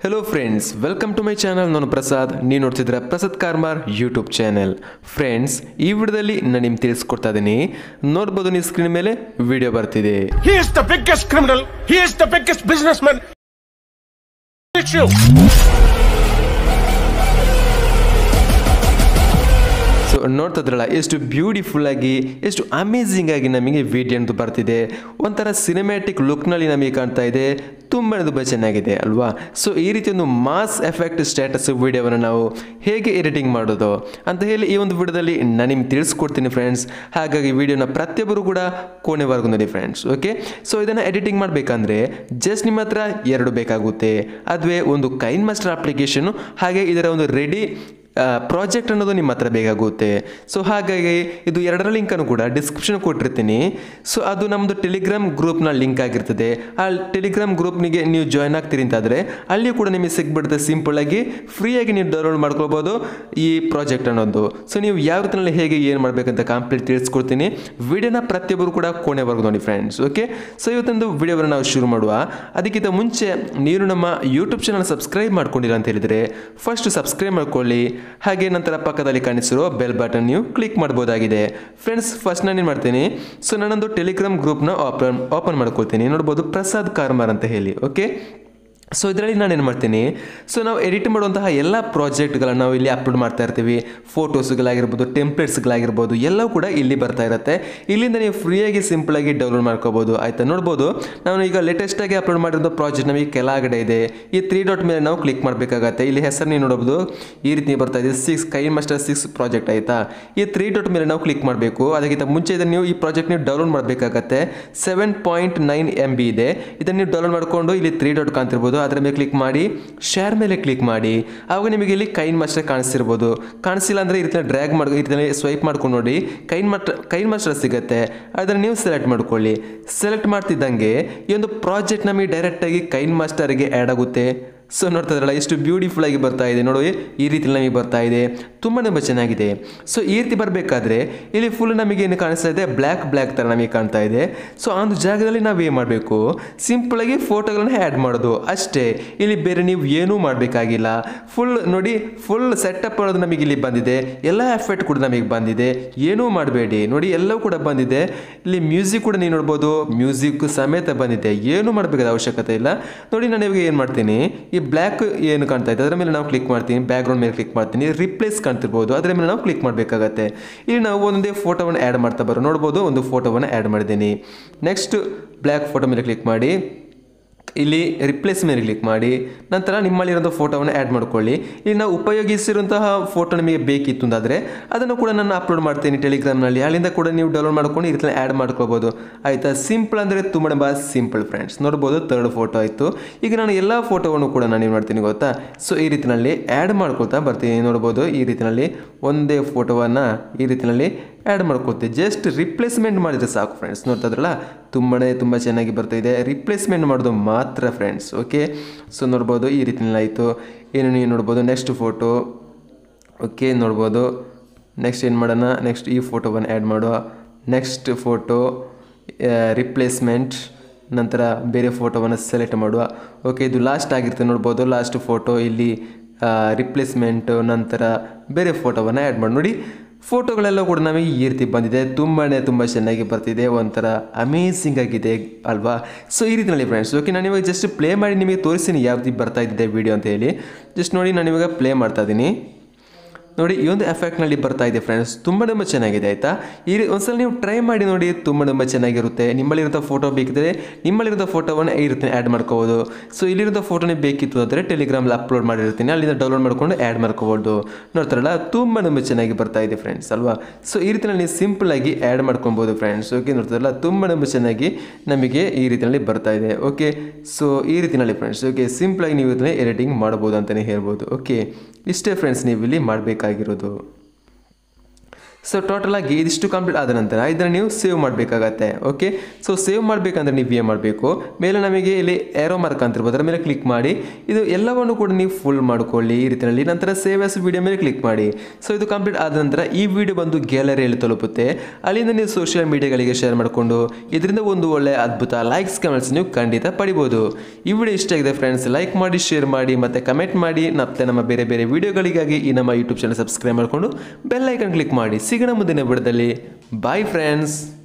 Hello friends welcome to my channel ನಾನು ಪ್ರಸಾದ್ ನೀವು ನೋಡ್ತಿದ್ರೆ Prasad Karmar YouTube channel friends ಈ ವಿಡಿಯೋದಲ್ಲಿ ನಾನು ನಿಮ್ಗೆ ತಿಳಿಸ್ಕೊಡ್ತಾ ಇದ್ದೀನಿ ನೋಡ್ಬೋದು ನೀವು ಸ್ಕ್ರೀನ್ ಮೇಲೆ ವಿಡಿಯೋ ಬರ್ತಿದೆ He is the biggest criminal. He is the biggest businessman. Issue. So ನೋಡ್ತಿದ್ರಲ್ಲ ಎಷ್ಟು ಬ್ಯೂಟಿಫುಲ್ ಆಗಿ ಎಷ್ಟು ಅಮೇಝಿಂಗ್ ಆಗಿ ನಮಗೆ ವಿಡಿಯೋ ಅಂತ ಬರ್ತಿದೆ ಒಂಥರ ಸಿನಿಮ್ಯಾಟಿಕ್ ಲುಕ್ನಲ್ಲಿ ನಮಗೆ ಕಾಣ್ತಾ ಇದೆ ತುಂಬ ತುಂಬ ಚೆನ್ನಾಗಿದೆ ಅಲ್ವಾ ಸೊ ಈ ರೀತಿ ಒಂದು ಮಾಸ್ ಎಫೆಕ್ಟ್ ಸ್ಟೇಟಸ್ ವಿಡಿಯೋವನ್ನು ನಾವು ಹೇಗೆ ಎಡಿಟಿಂಗ್ ಮಾಡೋದು ಅಂತ ಹೇಳಿ ಈ ಒಂದು ವಿಡಿಯೋದಲ್ಲಿ ನಾನು ನಿಮ್ಗೆ ತಿಳಿಸ್ಕೊಡ್ತೀನಿ ಫ್ರೆಂಡ್ಸ್ ಹಾಗಾಗಿ ವಿಡಿಯೋನ ಪ್ರತಿಯೊಬ್ಬರು ಕೂಡ ಕೊನೆವರೆಗೂ ನೋಡಿ ಫ್ರೆಂಡ್ಸ್ ಓಕೆ ಸೊ ಇದನ್ನು ಎಡಿಟಿಂಗ್ ಮಾಡಬೇಕಂದ್ರೆ ಜಸ್ಟ್ ನಿಮ್ಮ ಹತ್ರ ಎರಡು ಬೇಕಾಗುತ್ತೆ ಅದುವೇ ಒಂದು ಕೈನ್ ಮಾಸ್ಟರ್ ಅಪ್ಲಿಕೇಶನ್ ಹಾಗೆ ಇದರ ಒಂದು ರೆಡಿ ಪ್ರಾಜೆಕ್ಟ್ ಅನ್ನೋದು ನಿಮ್ಮ ಹತ್ರ ಬೇಕಾಗುತ್ತೆ ಸೊ ಹಾಗಾಗಿ ಇದು ಎರಡರ ಲಿಂಕನ್ನು ಕೂಡ ಡಿಸ್ಕ್ರಿಪ್ಷನ್ ಕೊಟ್ಟಿರ್ತೀನಿ ಸೊ ಅದು ನಮ್ಮದು ಟೆಲಿಗ್ರಾಮ್ ಗ್ರೂಪ್ನ ಲಿಂಕ್ ಆಗಿರ್ತದೆ ಆ ಟೆಲಿಗ್ರಾಮ್ ಗ್ರೂಪ್ನಿಗೆ ನೀವು ಜಾಯ್ನ್ ಆಗ್ತೀರಿ ಅಂತಾದರೆ ಅಲ್ಲಿ ಕೂಡ ನಿಮಗೆ ಸಿಗ್ಬಿಡುತ್ತೆ ಸಿಂಪಲ್ ಆಗಿ ಫ್ರೀಯಾಗಿ ನೀವು ಡೌನ್ಲೋಡ್ ಮಾಡ್ಕೊಳ್ಬೋದು ಈ ಪ್ರಾಜೆಕ್ಟ್ ಅನ್ನೋದು ಸೊ ನೀವು ಯಾವ ರೀತಿಯಲ್ಲಿ ಹೇಗೆ ಏನು ಮಾಡಬೇಕಂತ ಕಂಪ್ಲೀಟ್ ತಿಳಿಸ್ಕೊಡ್ತೀನಿ ವಿಡಿಯೋನ ಪ್ರತಿಯೊಬ್ಬರು ಕೂಡ ಕೊನೆವರೆಗೂ ನೋಡಿ ಫ್ರೆಂಡ್ಸ್ ಓಕೆ ಸೊ ಇವತ್ತೊಂದು ವಿಡಿಯೋವನ್ನು ನಾವು ಶುರು ಮಾಡುವ ಅದಕ್ಕಿಂತ ಮುಂಚೆ ನೀವು ನಮ್ಮ ಯೂಟ್ಯೂಬ್ ಚಾನಲ್ ಸಬ್ಸ್ಕ್ರೈಬ್ ಮಾಡ್ಕೊಂಡಿಲ್ಲ ಅಂತ ಹೇಳಿದರೆ ಫಸ್ಟ್ ಸಬ್ಸ್ಕ್ರೈಬ್ ಮಾಡ್ಕೊಳ್ಳಿ ಹಾಗೆ ನಂತರ ಪಕ್ಕದಲ್ಲಿ ಕಾಣಿಸಿರೋ ಬೆಲ್ ಬಟನ್ ನೀವು ಕ್ಲಿಕ್ ಮಾಡ್ಬೋದಾಗಿದೆ ಫ್ರೆಂಡ್ಸ್ ಫಸ್ಟ್ ನಾನು ಏನು ಮಾಡ್ತೀನಿ ಸೊ ನಾನೊಂದು ಟೆಲಿಗ್ರಾಮ್ ಗ್ರೂಪ್ನ ಓಪನ್ ಓಪನ್ ಮಾಡ್ಕೊಳ್ತೀನಿ ನೋಡ್ಬೋದು ಪ್ರಸಾದ್ ಕಾರ್ಮಾರ್ ಅಂತ ಹೇಳಿ ಓಕೆ ಸೊ ಇದರಲ್ಲಿ ನಾನು ಏನು ಮಾಡ್ತೀನಿ ಸೊ ನಾವು ಎಡಿಟ್ ಮಾಡುವಂತಹ ಎಲ್ಲ ಪ್ರಾಜೆಕ್ಟ್ಗಳನ್ನು ನಾವು ಇಲ್ಲಿ ಅಪ್ಲೋಡ್ ಮಾಡ್ತಾ ಇರ್ತೀವಿ ಫೋಟೋಸ್ಗಳಾಗಿರ್ಬೋದು ಟೆಂಪ್ಲೇಟ್ಸ್ಗಳಾಗಿರ್ಬೋದು ಎಲ್ಲವೂ ಕೂಡ ಇಲ್ಲಿ ಬರ್ತಾ ಇರುತ್ತೆ ಇಲ್ಲಿಂದ ನೀವು ಫ್ರೀಯಾಗಿ ಸಿಂಪಲಾಗಿ ಡೌನ್ಲೋಡ್ ಮಾಡ್ಕೋಬೋದು ಆಯ್ತಾ ನೋಡ್ಬೋದು ನಾನು ಈಗ ಲೇಟೆಸ್ಟಾಗಿ ಅಪ್ಲೋಡ್ ಮಾಡಿರೋ ಪ್ರಾಜೆಕ್ಟ್ ನಮಗೆ ಕೆಳಗಡೆ ಇದೆ ಈ ತ್ರೀ ಡಾಟ್ ಮೇಲೆ ನಾವು ಕ್ಲಿಕ್ ಮಾಡಬೇಕಾಗತ್ತೆ ಇಲ್ಲಿ ಹೆಸರು ನೀವು ನೋಡ್ಬೋದು ಈ ರೀತಿ ಬರ್ತಾ ಇದೆ ಸಿಕ್ಸ್ ಕೈ ಮಾಸ್ಟರ್ ಸಿಕ್ಸ್ ಪ್ರಾಜೆಕ್ಟ್ ಆಯಿತಾ ಈ ತ್ರೀ ಡಾಟ್ ಮೇಲೆ ನಾವು ಕ್ಲಿಕ್ ಮಾಡಬೇಕು ಅದಕ್ಕಿಂತ ಮುಂಚೆ ಇದನ್ನು ನೀವು ಈ ಪ್ರಾಜೆಕ್ಟ್ ನೀವು ಡೌನ್ಲೋಡ್ ಮಾಡಬೇಕಾಗತ್ತೆ seven point nine M B ಇದೆ ಇದನ್ನು ನೀವು ಡೌನ್ಲೋಡ್ ಮಾಡಿಕೊಂಡು ಇಲ್ಲಿ ತ್ರೀ ಡಾಟ್ ಕಾಣ್ತಿರ್ಬೋದು ಅದರ ಮೇಲೆ ಕ್ಲಿಕ್ ಮಾಡಿ ಶೇರ್ ಮೇಲೆ ಕ್ಲಿಕ್ ಮಾಡಿ ಆವಾಗ ನಿಮಗೆ ಇಲ್ಲಿ ಕೈನ್ ಮಾಸ್ಟರ್ ಕಾಣಿಸ್ತಿರ್ಬೋದು ಕಾಣಿಸಿಲ್ಲ ಅಂದರೆ ಈ ರೀತಿ ಡ್ರ್ಯಾಗ್ ಮಾಡಿ ಈ ರೀತಿ ಸ್ವೈಪ್ ಮಾಡ್ಕೊಂಡು ನೋಡಿ ಕೈನ್ ಮಾಸ್ಟರ್ ಕೈನ್ ಮಾಸ್ಟರ್ ಸಿಗುತ್ತೆ ಅದನ್ನು ನೀವು ಸೆಲೆಕ್ಟ್ ಮಾಡ್ಕೊಳ್ಳಿ ಸೆಲೆಕ್ಟ್ ಮಾಡ್ತಿದ್ದಂಗೆ ಈ ಒಂದು ಪ್ರಾಜೆಕ್ಟ್ ನಮಗೆ ಡೈರೆಕ್ಟಾಗಿ ಕೈನ್ ಮಾಸ್ಟರ್ಗೆ ಆ್ಯಡ್ ಆಗುತ್ತೆ ಸೊ ನೋಡ್ತಾ ಇದ್ರಲ್ಲ ಎಷ್ಟು ಬ್ಯೂಟಿಫುಲ್ ಆಗಿ ಬರ್ತಾ ಇದೆ ನೋಡಿ ಈ ರೀತಿ ನಮಗೆ ಬರ್ತಾ ಇದೆ ತುಂಬ ತುಂಬ ಚೆನ್ನಾಗಿದೆ ಸೊ ಈ ರೀತಿ ಬರಬೇಕಾದ್ರೆ ಇಲ್ಲಿ ಫುಲ್ ನಮಗೆ ಏನು ಕಾಣಿಸ್ತಾ ಇದೆ ಬ್ಲ್ಯಾಕ್ ಬ್ಲ್ಯಾಕ್ ಥರ ನಮಗೆ ಕಾಣ್ತಾ ಇದೆ ಸೊ ಆ ಒಂದು ಜಾಗದಲ್ಲಿ ನಾವು ಏನು ಮಾಡಬೇಕು ಸಿಂಪಲಾಗಿ ಫೋಟೋಗಳನ್ನ ಆ್ಯಡ್ ಮಾಡೋದು ಅಷ್ಟೇ ಇಲ್ಲಿ ಬೇರೆ ನೀವು ಏನೂ ಮಾಡಬೇಕಾಗಿಲ್ಲ ಫುಲ್ ನೋಡಿ ಫುಲ್ ಸೆಟಪ್ ಅನ್ನೋದು ನಮಗೆ ಇಲ್ಲಿ ಬಂದಿದೆ ಎಲ್ಲ ಎಫೆಕ್ಟ್ ಕೂಡ ನಮಗೆ ಬಂದಿದೆ ಏನೂ ಮಾಡಬೇಡಿ ನೋಡಿ ಎಲ್ಲವೂ ಕೂಡ ಬಂದಿದೆ ಇಲ್ಲಿ ಮ್ಯೂಸಿಕ್ ಕೂಡ ನೀವು ನೋಡ್ಬೋದು ಮ್ಯೂಸಿಕ್ ಸಮೇತ ಬಂದಿದೆ ಏನು ಮಾಡಬೇಕಾದ ಅವಶ್ಯಕತೆ ಇಲ್ಲ ನೋಡಿ ನಾನು ಇವಾಗ ಏನು ಮಾಡ್ತೀನಿ ಈ ಬ್ಲ್ಯಾಕ್ ಏನು ಕಾಣ್ತಾ ಇದೆ ಅದರ ಮೇಲೆ ನಾವು ಕ್ಲಿಕ್ ಮಾಡ್ತೀನಿ ಬ್ಯಾಕ್ಗ್ರೌಂಡ್ ಮೇಲೆ ಕ್ಲಿಕ್ ಮಾಡ್ತೀನಿ ರಿಪ್ಲೇಸ್ ಕಾಣ್ತಿರ್ಬೋದು ಅದರ ಮೇಲೆ ನಾವು ಕ್ಲಿಕ್ ಮಾಡಬೇಕಾಗತ್ತೆ ಇಲ್ಲಿ ನಾವು ಒಂದೇ ಫೋಟೋವನ್ನು ಆ್ಯಡ್ ಮಾಡ್ತಾ ಬರೋ ನೋಡ್ಬೋದು ಒಂದು ಫೋಟೋವನ್ನು ಆ್ಯಡ್ ಮಾಡಿದ್ದೀನಿ ನೆಕ್ಸ್ಟ್ ಬ್ಲ್ಯಾಕ್ ಫೋಟೋ ಮೇಲೆ ಕ್ಲಿಕ್ ಮಾಡಿ ಇಲ್ಲಿ ರಿಪ್ಲೇಸ್ ಮೇಲೆ ಕ್ಲಿಕ್ ಮಾಡಿ ನಂತರ ನಿಮ್ಮಲ್ಲಿರೋಂಥ ಫೋಟೋವನ್ನು ಆ್ಯಡ್ ಮಾಡ್ಕೊಳ್ಳಿ ಇಲ್ಲಿ ನಾವು ಉಪಯೋಗಿಸಿರುವಂತಹ ಫೋಟೋ ನಿಮಗೆ ಬೇಕಿತ್ತು ಅಂತಾದರೆ ಅದನ್ನು ಕೂಡ ನಾನು ಅಪ್ಲೋಡ್ ಮಾಡ್ತೀನಿ ಟೆಲಿಗ್ರಾಮ್ನಲ್ಲಿ ಅಲ್ಲಿಂದ ಕೂಡ ನೀವು ಡೌನ್ಲೋಡ್ ಮಾಡ್ಕೊಂಡು ಈ ರೀತಿ ಆ್ಯಡ್ ಮಾಡ್ಕೋಬೋದು ಆಯಿತಾ ಸಿಂಪಲ್ ಅಂದರೆ ತುಂಬ ತುಂಬ ಸಿಂಪಲ್ ಫ್ರೆಂಡ್ಸ್ ನೋಡ್ಬೋದು ತರ್ಡ್ ಫೋಟೋ ಆಯಿತು ಈಗ ನಾನು ಎಲ್ಲ ಫೋಟೋವನ್ನು ಕೂಡ ನಾನು ಏನು ಮಾಡ್ತೀನಿ ಗೊತ್ತಾ ಸೊ ಈ ರೀತಿಯಲ್ಲಿ ಆ್ಯಡ್ ಮಾಡ್ಕೊಳ್ತಾ ಬರ್ತೀನಿ ನೋಡ್ಬೋದು ಈ ರೀತಿಯಲ್ಲಿ ಒಂದೇ ಫೋಟೋವನ್ನು ಈ ರೀತಿಯಲ್ಲಿ ಆ್ಯಡ್ ಮಾಡ್ಕೊಳ್ತೀವಿ ಜಸ್ಟ್ ರಿಪ್ಲೇಸ್ಮೆಂಟ್ ಮಾಡಿದರೆ ಸಾಕು ಫ್ರೆಂಡ್ಸ್ ನೋಡ್ತಾ ಇದ್ರಲ್ಲ ತುಂಬಾ ತುಂಬ ಚೆನ್ನಾಗಿ ಬರ್ತಾ ಇದೆ ರಿಪ್ಲೇಸ್ಮೆಂಟ್ ಮಾಡೋದು ಮಾತ್ರ ಫ್ರೆಂಡ್ಸ್ ಓಕೆ ಸೊ ನೋಡ್ಬೋದು ಈ ರೀತಿಯಲ್ಲಿ ಆಯಿತು ಏನು ನೀವು ನೋಡ್ಬೋದು ನೆಕ್ಸ್ಟ್ ಫೋಟೋ ಓಕೆ ನೋಡ್ಬೋದು ನೆಕ್ಸ್ಟ್ ಏನು ಮಾಡೋಣ ನೆಕ್ಸ್ಟ್ ಈ ಫೋಟೋವನ್ನು ಆ್ಯಡ್ ಮಾಡುವ ನೆಕ್ಸ್ಟ್ ಫೋಟೋ ರಿಪ್ಲೇಸ್ಮೆಂಟ್ ನಂತರ ಬೇರೆ ಫೋಟೋವನ್ನು ಸೆಲೆಕ್ಟ್ ಮಾಡುವ ಓಕೆ ಇದು ಲಾಸ್ಟ್ ಆಗಿರುತ್ತೆ ನೋಡ್ಬೋದು ಲಾಸ್ಟ್ ಫೋಟೋ ಇಲ್ಲಿ ರಿಪ್ಲೇಸ್ಮೆಂಟು ನಂತರ ಬೇರೆ ಫೋಟೋವನ್ನು ಆ್ಯಡ್ ಮಾಡಿ ನೋಡಿ ಫೋಟೋಗಳೆಲ್ಲ ಕೂಡ ನಮಗೆ ಈ ರೀತಿ ಬಂದಿದೆ ತುಂಬಾ ತುಂಬ ಚೆನ್ನಾಗಿ ಬರ್ತಿದೆ ಒಂಥರ ಅಮೇಝಿಂಗ್ ಆಗಿದೆ ಅಲ್ವಾ ಸೊ ಈ ರೀತಿಯಲ್ಲಿ ಫ್ರೆಂಡ್ಸ್ ಓಕೆ ನಾನು ಇವಾಗ ಜಸ್ಟ್ ಪ್ಲೇ ಮಾಡಿ ನಿಮಗೆ ತೋರಿಸ್ತೀನಿ ಯಾವ ರೀತಿ ಬರ್ತಾ ಇದ್ದಿದೆ ವಿಡಿಯೋ ಅಂತ ಹೇಳಿ ಜಸ್ಟ್ ನೋಡಿ ನಾನು ಇವಾಗ ಪ್ಲೇ ಮಾಡ್ತಾ ಇದ್ದೀನಿ ನೋಡಿ ಈ ಒಂದು ಎಫೆಕ್ಟ್ನಲ್ಲಿ ಬರ್ತಾ ಇದೆ ಫ್ರೆಂಡ್ಸ್ ತುಂಬ ತುಂಬ ಚೆನ್ನಾಗಿದೆ ಆಯಿತಾ ಈ ರೀ ಒಂದ್ಸಲ ನೀವು ಟ್ರೈ ಮಾಡಿ ನೋಡಿ ತುಂಬ ತುಂಬ ಚೆನ್ನಾಗಿರುತ್ತೆ ನಿಮ್ಮಲ್ಲಿರೋ ಫೋಟೋ ಬೇಕಿದ್ರೆ ನಿಮ್ಮಲ್ಲಿರೋ ಫೋಟೋವನ್ನು ಈ ರೀತಿ ಆ್ಯಡ್ ಮಾಡ್ಕೋಬೋದು ಸೊ ಇಲ್ಲಿರೋ ಫೋಟೋನೇ ಬೇಕಿತ್ತು ಅಂದರೆ ಟೆಲಿಗ್ರಾಮಲ್ಲಿ ಅಪ್ಲೋಡ್ ಮಾಡಿರ್ತೀನಿ ಅಲ್ಲಿಂದ ಡೌನ್ಲೋಡ್ ಮಾಡ್ಕೊಂಡು ಆ್ಯಡ್ ಮಾಡ್ಕೋಬೋದು ನೋಡ್ತಾರಲ್ಲ ತುಂಬ ತುಂಬ ಚೆನ್ನಾಗಿ ಬರ್ತಾ ಇದೆ ಫ್ರೆಂಡ್ಸ್ ಅಲ್ವಾ ಸೊ ಈ ರೀತಿಯಲ್ಲಿ ನೀವು ಸಿಂಪಲಾಗಿ ಆ್ಯಡ್ ಮಾಡ್ಕೊಬೋದು ಫ್ರೆಂಡ್ಸ್ ಓಕೆ ನೋಡ್ತಾರಲ್ಲ ತುಂಬ ತುಂಬ ಚೆನ್ನಾಗಿ ನಮಗೆ ಈ ರೀತಿಯಲ್ಲಿ ಬರ್ತಾ ಇದೆ ಓಕೆ ಸೊ ಈ ರೀತಿಯಲ್ಲಿ ಫ್ರೆಂಡ್ಸ್ ಓಕೆ ಸಿಂಪಲಾಗಿ ನೀವು ಇದನ್ನ ಎಡಿಟಿಂಗ್ ಮಾಡ್ಬೋದು ಅಂತಲೇ ಹೇಳ್ಬೋದು ಓಕೆ ಇಷ್ಟೇ ಫ್ರೆಂಡ್ಸ್ ನೀವು ಇಲ್ಲಿ ಮಾಡಬೇಕಾಗಿರೋದು ಸೊ ಟೋಟಲ್ ಆಗಿ ಇದಿಷ್ಟು ಕಂಪ್ಲೀಟ್ ಆದ ನಂತರ ಇದನ್ನು ನೀವು ಸೇವ್ ಮಾಡಬೇಕಾಗತ್ತೆ ಓಕೆ ಸೊ ಸೇವ್ ಮಾಡಬೇಕಂದ್ರೆ ನೀವು ಏನು ಮಾಡಬೇಕು ಮೇಲೆ ನಮಗೆ ಇಲ್ಲಿ ಏರೋ ಮಾರ್ಕ್ ಅಂತಿರ್ಬೋದು ಅದರ ಮೇಲೆ ಕ್ಲಿಕ್ ಮಾಡಿ ಇದು ಎಲ್ಲವನ್ನು ಕೂಡ ನೀವು ಫುಲ್ ಮಾಡ್ಕೊಳ್ಳಿ ಈ ರೀತಿಯಲ್ಲಿ ನಂತರ ಸೇವ್ ಆಸ್ ವಿಡಿಯೋ ಮೇಲೆ ಕ್ಲಿಕ್ ಮಾಡಿ ಸೊ ಇದು ಕಂಪ್ಲೀಟ್ ಆದ ನಂತರ ಈ ವಿಡಿಯೋ ಬಂದು ಗ್ಯಾಲರಿಯಲ್ಲಿ ತಲುಪುತ್ತೆ ಅಲ್ಲಿಂದ ನೀವು ಸೋಷಿಯಲ್ ಮೀಡಿಯಾಗಳಿಗೆ ಶೇರ್ ಮಾಡಿಕೊಂಡು ಇದರಿಂದ ಒಂದು ಒಳ್ಳೆ ಅದ್ಭುತ ಲೈಕ್ಸ್ ಕಮೆಂಟ್ಸ್ ನೀವು ಖಂಡಿತ ಪಡಿಬೋದು ಈ ವಿಡಿಯೋ ಇಷ್ಟ ಆಗಿದೆ ಫ್ರೆಂಡ್ಸ್ ಲೈಕ್ ಮಾಡಿ ಶೇರ್ ಮಾಡಿ ಮತ್ತೆ ಕಮೆಂಟ್ ಮಾಡಿ ಮತ್ತೆ ನಮ್ಮ ಬೇರೆ ಬೇರೆ ವಿಡಿಯೋಗಳಿಗಾಗಿ ಈ ನಮ್ಮ ಯೂಟ್ಯೂಬ್ ಚಾನಲ್ ಸಬ್ಸ್ಕ್ರೈಬ್ ಮಾಡಿಕೊಂಡು ಬೆಲ್ ಐಕನ್ ಕ್ಲಿಕ್ ಮಾಡಿ ಸಿಗೋಣ ಮುಂದಿನ ವಿಡಿಯೋದಲ್ಲಿ ಬಾಯ್ ಫ್ರೆಂಡ್ಸ್